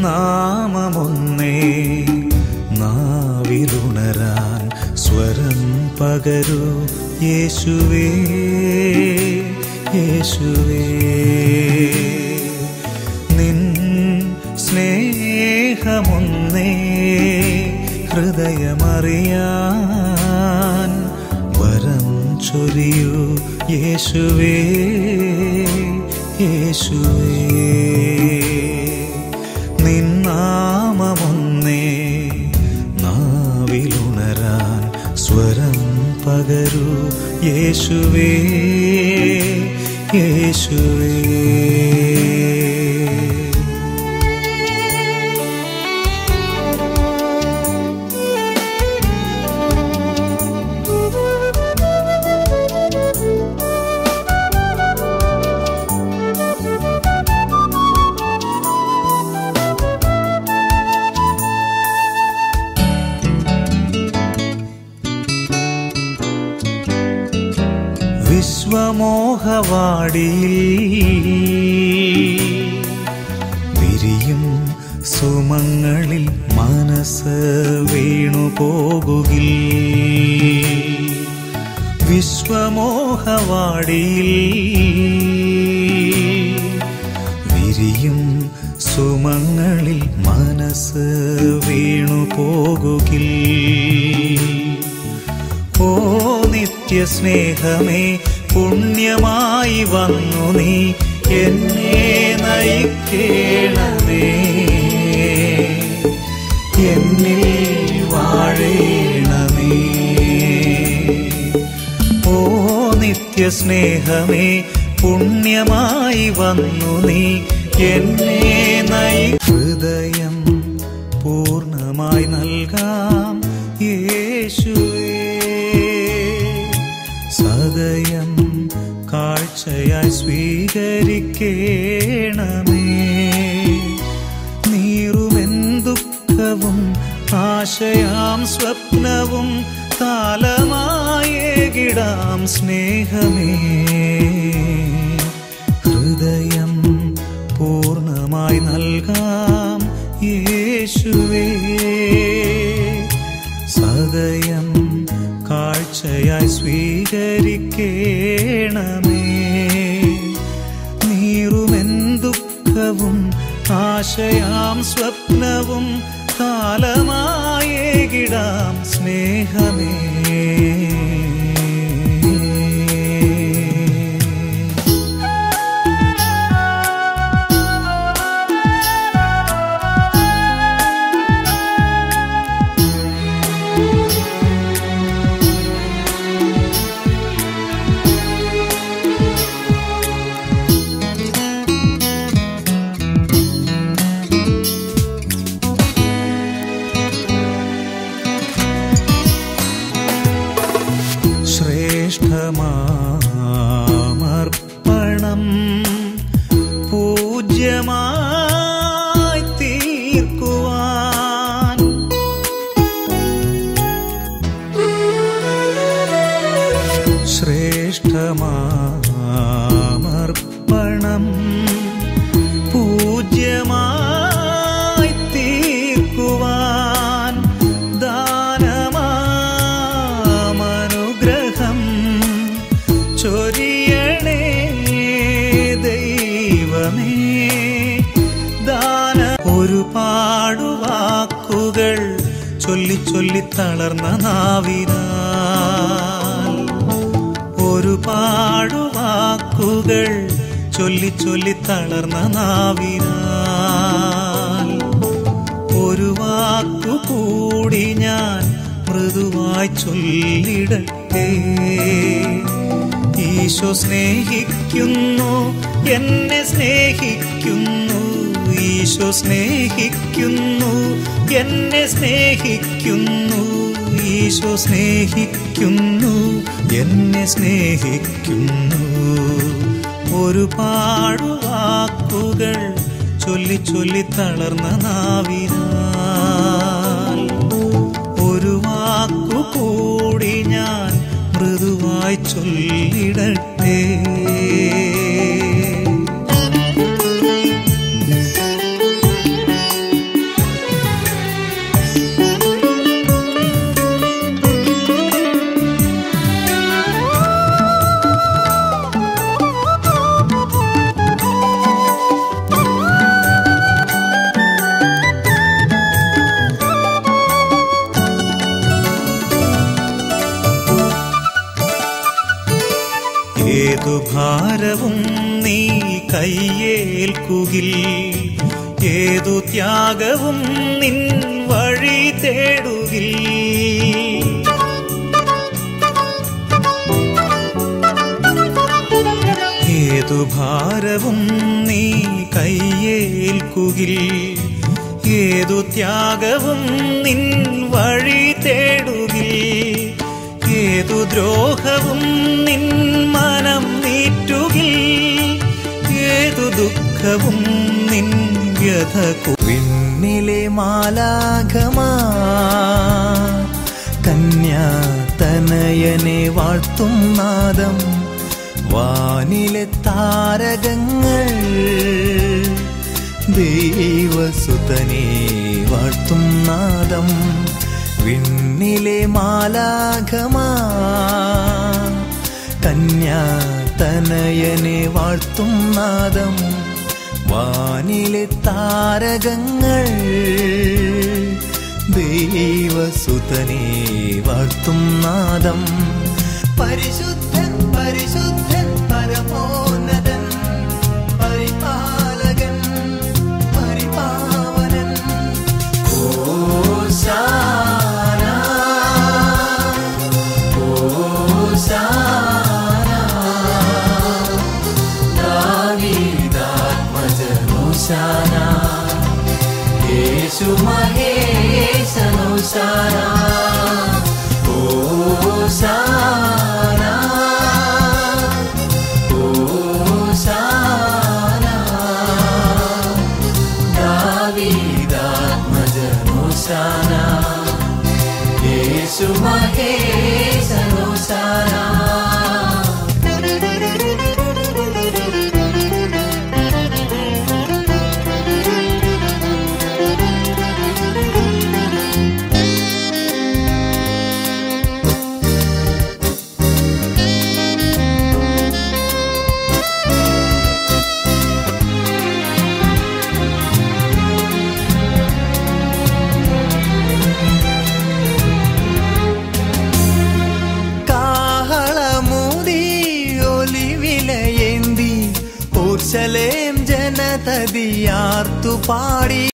നിന്നാമമൊന്നേ നാവിലുണരാൻ സ്വരം പകരൂ യേശുവേ യേശുവേ നിൻ സ്നേഹമൊന്നേ ഹൃദയമറിയാൻ വരം ചൊരിയൂ യേശുവേ യേശുവേ നിന്നാമമൊന്നേ നാവിലുണരാൻ സ്വരം പകരൂ യേശുവേ യേശുവേ വിശ്വമോഹവാടിയിൽ വിരിയും സുമങ്ങളിൽ മനസ്സ് വീണു പോകുകിൽ വിശ്വമോഹവാടിയിൽ വിരിയും സുമങ്ങളിൽ മനസ്സ് വീണു പോകുകിൽ ഓ നിത്യസ്നേഹമേ പുണ്യമായി വന്നു നീ എന്നെ നയിക്കേണമേ എന്നിൽ വാഴേണമേ ഓ നിത്യസ്നേഹമേ പുണ്യമായി വന്നു നീ എന്നെ നയി ഹൃദയം പൂർണ്ണമായി നൽകാം യേശുവേ സദയം കാഴ്ചയായി സ്വീകരിക്കേണമേ നീറുമെൻ ദുഃഖവും ആശയാം സ്വപ്നവും കാലമായേകിടാം സ്നേഹമേ ഹൃദയം പൂർണ്ണമായി നൽകാം യേശുവേ സദയം കാഴ്ചയായി സ്വീകരിക്കേണമേ നീറുമെൻ ദുഃഖവും ആശയാം സ്വപ്നവും കാലമായേകിടാം സ്നേഹമേ ശ്രേഷ്ഠമാമർപ്പണം പൂജ്യമായി തീർക്കുവാൻ ശ്രേഷ്ഠമാമർപ്പണം പൂജ്യമായി തീർക്കുവാൻ ദാനമാമനുഗ്രഹം ചൊരിയണേ ദൈവമേ ദാന ഒരുപാട് വാക്കുകൾ ചൊല്ലി ചൊല്ലി തളർന്ന നാവിനാൽ ഒരുപാട് വാക്കുകൾ ചൊല്ലി ചൊല്ലി തളർന്ന നാവിനാൽ ഒരു വാക്കു കൂടി ഞാൻ മൃദുവായി ചൊല്ലിടട്ടെ ഈശോ സ്നേഹിക്കുന്നു എന്നെ സ്നേഹിക്കുന്നു ഈശോ സ്നേഹിക്കുന്നു എന്നെ സ്നേഹിക്കുന്നു ഈശോ സ്നേഹിക്കുന്നു എന്നെ സ്നേഹിക്കുന്നു ഒരുപാട് വാക്കുകൾ ചൊല്ലി ചൊല്ലി തളർന്ന നാവിനാൽ ഒരു വാക്കു കൂടി ഞാൻ മൃദുവായി ചൊല്ലിടട്ടെ ഏതു ഭാരവും നീ കയ്യേൽക്കുകിൽ ഏതു ത്യാഗവും നിൻ വഴി തേടുകിൽ ഏതു ഭാരവും നീ കയ്യേൽക്കുകിൽ ഏതു ത്യാഗവും നിൻ വഴി തേടുകിൽ ഏതു ദ്രോഹവും നിൻ മനം നീറ്റുകിൽ ഏതു ദുഃഖവും നിൻ വ്യഥ വിണ്ണിലെ മാലാഘമാ കന്യാതനയനെ വാഴ്ത്തും നാദം വാനിലെ താരകങ്ങൾ ദൈവസുതനെ വാഴ്ത്തും നാദം വിണ്ണിലെ മാലാഘമാ കന്യാതനയനെ വാഴ്ത്തും നാദം വാനിലെ താരകങ്ങൾ ദൈവസുതനെ വാഴ്ത്തും നാദം പരിശുദ്ധൻ പരിശുദ്ധൻ പരമോന്നതൻ പരിപാലകൻ പരിപാവനൻ ഓശാന ഓശാന ദാവീദാത്മജനോശാന യേശു മഹേശനോശാന ഓശാന ഓശാന ദാവീദാത്മജനോശാന യേശു മഹേശനോശാന കാഹളമൂതി ഒലിവിലയേന്തി ഓർശലേം ജനതതിയാർത്തു പാടി